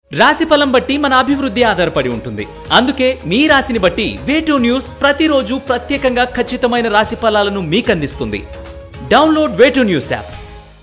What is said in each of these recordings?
రాశిఫలం బట్టి మన అభివృద్ధి ఆధారపడి ఉంటుంది అందుకే మీ రాశిని బట్టి వేటూ న్యూస్ ప్రతిరోజు ప్రత్యేకంగా ఖచ్చితమైన రాశి ఫలాలను మీకు అందిస్తుంది డౌన్లోడ్ వేటూ న్యూస్ యాప్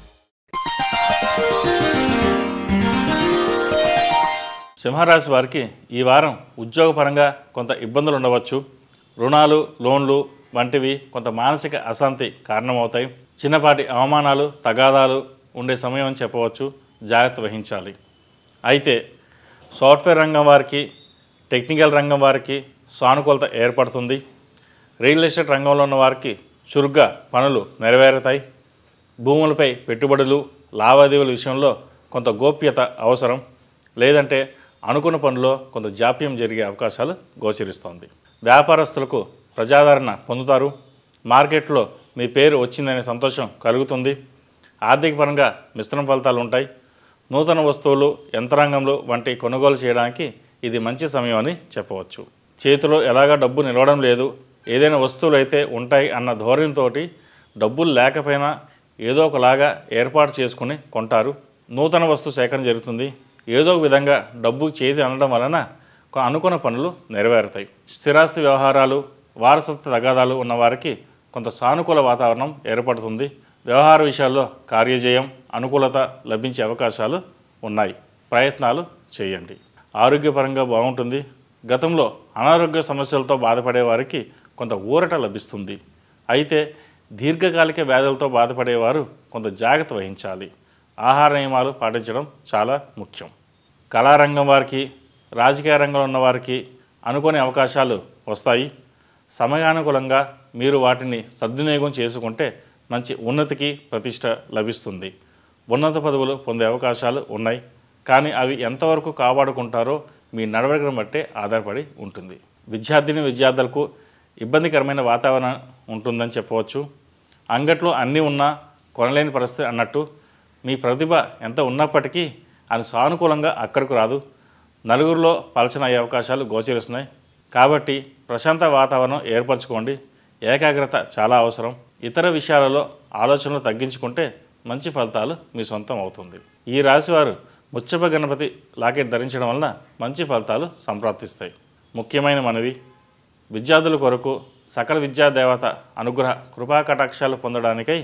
సింహరాశి వారికి ఈ వారం ఉద్యోగపరంగా కొంత ఇబ్బందులు ఉండవచ్చు రుణాలు లోన్లు వంటివి కొంత మానసిక అశాంతి కారణమవుతాయి చిన్నపాటి అవమానాలు తగాదాలు ఉండే సమయం అని చెప్పవచ్చు జాగ్రత్త వహించాలి అయితే సాఫ్ట్వేర్ రంగం వారికి టెక్నికల్ రంగం వారికి సానుకూలత ఏర్పడుతుంది రియల్ ఎస్టేట్ రంగంలో ఉన్న వారికి చురుగ్గా పనులు నెరవేరుతాయి భూములపై పెట్టుబడులు లావాదేవీల విషయంలో కొంత గోప్యత అవసరం లేదంటే అనుకున్న పనిలో కొంత జాప్యం జరిగే అవకాశాలు గోచరిస్తోంది వ్యాపారస్తులకు ప్రజాదరణ పొందుతారు మార్కెట్లో మీ పేరు వచ్చిందనే సంతోషం కలుగుతుంది ఆర్థిక పరంగా మిశ్రమ ఫలితాలు ఉంటాయి నూతన వస్తువులు యంత్రాంగంలో వంటి కొనుగోలు చేయడానికి ఇది మంచి సమయం అని చెప్పవచ్చు చేతిలో ఎలాగా డబ్బు నిలవడం లేదు ఏదైనా వస్తువులు అయితే ఉంటాయి అన్న ధోరణితోటి డబ్బులు లేకపోయినా ఏదో ఒకలాగా ఏర్పాటు చేసుకుని కొంటారు నూతన వస్తు సేకరణ జరుగుతుంది ఏదో ఒక విధంగా డబ్బు చేతి అందడం వలన కొ- అనుకున్న పనులు నెరవేరుతాయి స్థిరాస్తి వ్యవహారాలు వారసత్వ తగాదాలు ఉన్న వారికి కొంత సానుకూల వాతావరణం ఏర్పడుతుంది వ్యవహార విషయాల్లో కార్యజయం అనుకూలత లభించే అవకాశాలు ఉన్నాయి ప్రయత్నాలు చేయండి ఆరోగ్యపరంగా బాగుంటుంది గతంలో అనారోగ్య సమస్యలతో బాధపడే వారికి కొంత ఊరట లభిస్తుంది అయితే దీర్ఘకాలిక వ్యాధులతో బాధపడేవారు కొంత జాగ్రత్త వహించాలి ఆహార నియమాలు పాటించడం చాలా ముఖ్యం కళారంగం వారికి రాజకీయ రంగంలో ఉన్న వారికి అనుకోని అవకాశాలు వస్తాయి సమయానుకూలంగా మీరు వాటిని సద్వినియోగం చేసుకుంటే మంచి ఉన్నతికి ప్రతిష్ట లభిస్తుంది ఉన్నత పదవులు పొందే అవకాశాలు ఉన్నాయి కానీ అవి ఎంతవరకు కాపాడుకుంటారో మీ నడవడికను బట్టే ఆధారపడి ఉంటుంది విద్యార్థిని విద్యార్థులకు ఇబ్బందికరమైన వాతావరణం ఉంటుందని చెప్పవచ్చు అంగట్లో అన్నీ ఉన్నా కొనలేని పరిస్థితి అన్నట్టు మీ ప్రతిభ ఎంత ఉన్నప్పటికీ అది సానుకూలంగా అక్కడికి రాదు నలుగురిలో పలచన అయ్యే అవకాశాలు గోచరిస్తున్నాయి కాబట్టి ప్రశాంత వాతావరణం ఏర్పరచుకోండి ఏకాగ్రత చాలా అవసరం ఇతర విషయాలలో ఆలోచనలు తగ్గించుకుంటే మంచి ఫలితాలు మీ సొంతం అవుతుంది ఈ రాశివారు ముచ్చప గణపతి లాకెట్ ధరించడం వలన మంచి ఫలితాలు సంప్రాప్తిస్తాయి ముఖ్యమైన మనవి విద్యార్థుల కొరకు సకల విద్యా దేవత అనుగ్రహ కృపా కటాక్షాలు పొందడానికై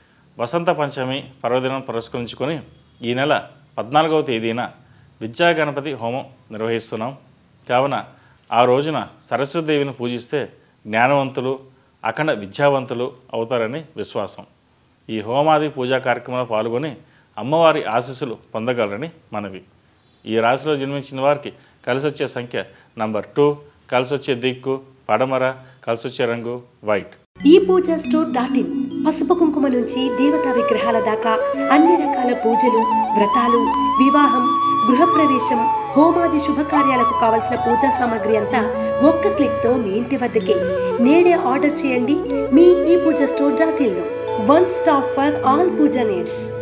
వసంత పంచమి పర్వదినం పురస్కరించుకొని ఈ నెల పద్నాలుగవ తేదీన విద్యా గణపతి హోమం నిర్వహిస్తున్నాం కావున ఆ రోజున సరస్వతీదేవిని పూజిస్తే జ్ఞానవంతులు అఖండ విద్యావంతులు అవుతారని విశ్వాసం ఈ హోమాది పూజా కార్యక్రమంలో పాల్గొని అమ్మవారి ఆశీస్సులు పొందగలరని మనవి ఈ రాశిలో జన్మించిన వారికి కలిసి వచ్చే సంఖ్య నంబర్ టూ కలిసి వచ్చే దిక్కు పడమర కలిసి వచ్చే రంగు వైట్ ఈ పూజా స్టోర్ డాట్ ఇన్ పసుపు కుంకుమ నుంచి దేవతా విగ్రహాల దాకా అన్ని రకాల పూజలు వ్రతాలు వివాహం గృహప్రవేశం హోమాది శుభకార్యాలకు కావలసిన పూజా సామాగ్రి అంతా ఒక్క క్లిక్ తో మీ ఇంటి వద్దకే నేడే ఆర్డర్ చేయండి మీ ఈ పూజా స్టోర్ డాట్ ఇన్ లో one stop for all puja needs